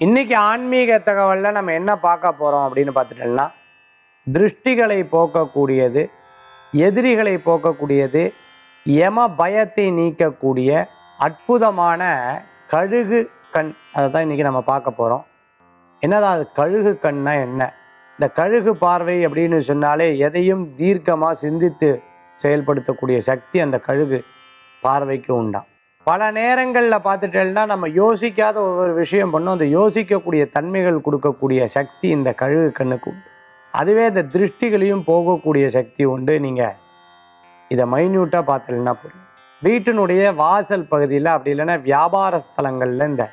இன்னைக்கு ஆன்மீக தகவலில் நம்ம என்ன பார்க்க போகிறோம் அப்படின்னு பார்த்துட்டோம்னா திருஷ்டிகளை போக்கக்கூடியது எதிரிகளை போக்கக்கூடியது யம பயத்தை நீக்கக்கூடிய அற்புதமான கழுகு கண் அதை தான் இன்றைக்கி நம்ம பார்க்க போகிறோம் என்னதான் அது கழுகு கண்ணா என்ன இந்த கழுகு பார்வை அப்படின்னு சொன்னாலே எதையும் தீர்க்கமாக சிந்தித்து செயல்படுத்தக்கூடிய சக்தி அந்த கழுகு பார்வைக்கு உண்டாம் பல நேரங்களில் பார்த்துட்டேன்னா நம்ம யோசிக்காத ஒவ்வொரு விஷயம் பண்ணோம் அந்த யோசிக்கக்கூடிய தன்மைகள் கொடுக்கக்கூடிய சக்தி இந்த கழுகு கண்ணுக்கு உண்டு அதுவே இந்த திருஷ்டிகளையும் போகக்கூடிய சக்தி உண்டு நீங்கள் இதை மைன்யூட்டாக பார்த்துலன்னா புரியும் வீட்டினுடைய வாசல் பகுதியில் அப்படி இல்லைன்னா வியாபார ஸ்தலங்களில் இந்த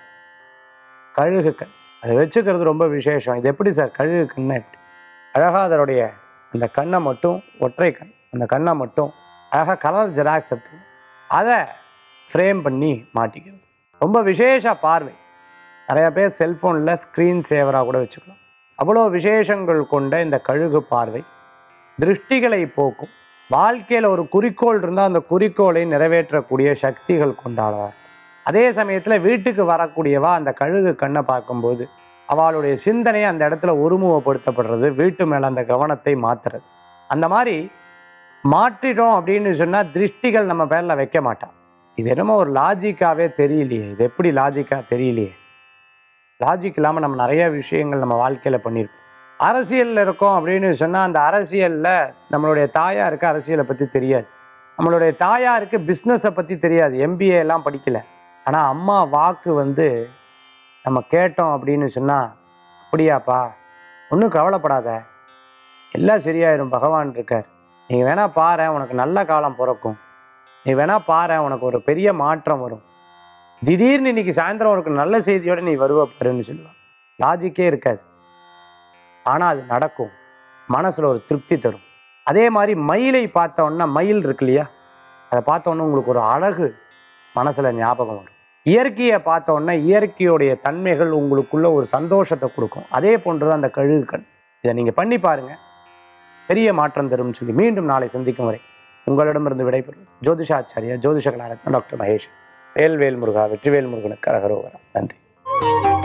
கழுகு கண் அதை வச்சுக்கிறது ரொம்ப விசேஷம் இது எப்படி சார் கழுகு கண்ணை எப்படி அழகாக அதனுடைய அந்த கண்ணை மட்டும் ஒற்றை கண் அந்த கண்ணை மட்டும் அழகாக கலர் ஜெராக்ஸ் எடுத்து அதை ஃப்ரேம் பண்ணி மாட்டிக்கிறது ரொம்ப விசேஷ பார்வை நிறைய பேர் செல்ஃபோனில் ஸ்க்ரீன் சேவராக கூட வச்சுக்கலாம் அவ்வளோ விசேஷங்கள் கொண்ட இந்த கழுகு பார்வை திருஷ்டிகளை போக்கும் வாழ்க்கையில் ஒரு குறிக்கோள் இருந்தால் அந்த குறிக்கோளை நிறைவேற்றக்கூடிய சக்திகள் கொண்டாடுவார் அதே சமயத்தில் வீட்டுக்கு வரக்கூடியவா அந்த கழுகு கண்ணை பார்க்கும்போது அவளுடைய சிந்தனை அந்த இடத்துல ஒருமுகப்படுத்தப்படுறது வீட்டு மேலே அந்த கவனத்தை மாற்றுறது அந்த மாதிரி மாற்றிட்டோம் அப்படின்னு சொன்னால் திருஷ்டிகள் நம்ம பேரில் வைக்க மாட்டான் இது என்னமோ ஒரு லாஜிக்காகவே தெரியலையே இது எப்படி லாஜிக்காக தெரியலையே லாஜிக் இல்லாமல் நம்ம நிறைய விஷயங்கள் நம்ம வாழ்க்கையில் பண்ணியிருக்கோம் அரசியலில் இருக்கோம் அப்படின்னு சொன்னால் அந்த அரசியலில் நம்மளுடைய தாயாருக்கு அரசியலை பற்றி தெரியாது நம்மளுடைய தாயாருக்கு பிஸ்னஸை பற்றி தெரியாது எம்பிஏ எல்லாம் படிக்கல ஆனால் அம்மா வாக்கு வந்து நம்ம கேட்டோம் அப்படின்னு சொன்னால் அப்படியாப்பா ஒன்றும் கவலைப்படாத எல்லாம் சரியாயிடும் பகவான் இருக்கார் நீ வேணா பாரு உனக்கு நல்ல காலம் பிறக்கும் நீ வேணா பாரு உனக்கு ஒரு பெரிய மாற்றம் வரும் திடீர்னு இன்னைக்கு சாயந்தரம் உனக்கு நல்ல செய்தியோட நீ வருவ பாருன்னு சொல்லுவான் லாஜிக்கே இருக்காது ஆனால் அது நடக்கும் மனசில் ஒரு திருப்தி தரும் அதே மாதிரி மயிலை பார்த்தோன்னா மயில் இருக்கு இல்லையா அதை பார்த்தோன்னே உங்களுக்கு ஒரு அழகு மனசில் ஞாபகம் வரும் இயற்கையை பார்த்தோன்னா இயற்கையுடைய தன்மைகள் உங்களுக்குள்ள ஒரு சந்தோஷத்தை கொடுக்கும் அதே போன்று தான் அந்த கழுகுகள் இதை நீங்கள் பண்ணி பாருங்க பெரிய மாற்றம் தரும்னு சொல்லி மீண்டும் நாளை சந்திக்கும் வரை உங்களிடமிருந்து விடைபெறும் ஜோதிஷாச்சாரியா ஜோதிஷ கலாரத்ன டாக்டர் மகேஷ் வேல்வேல் முருகா வெற்றிவேல் முருகனுக்கு அரகரோகரம் நன்றி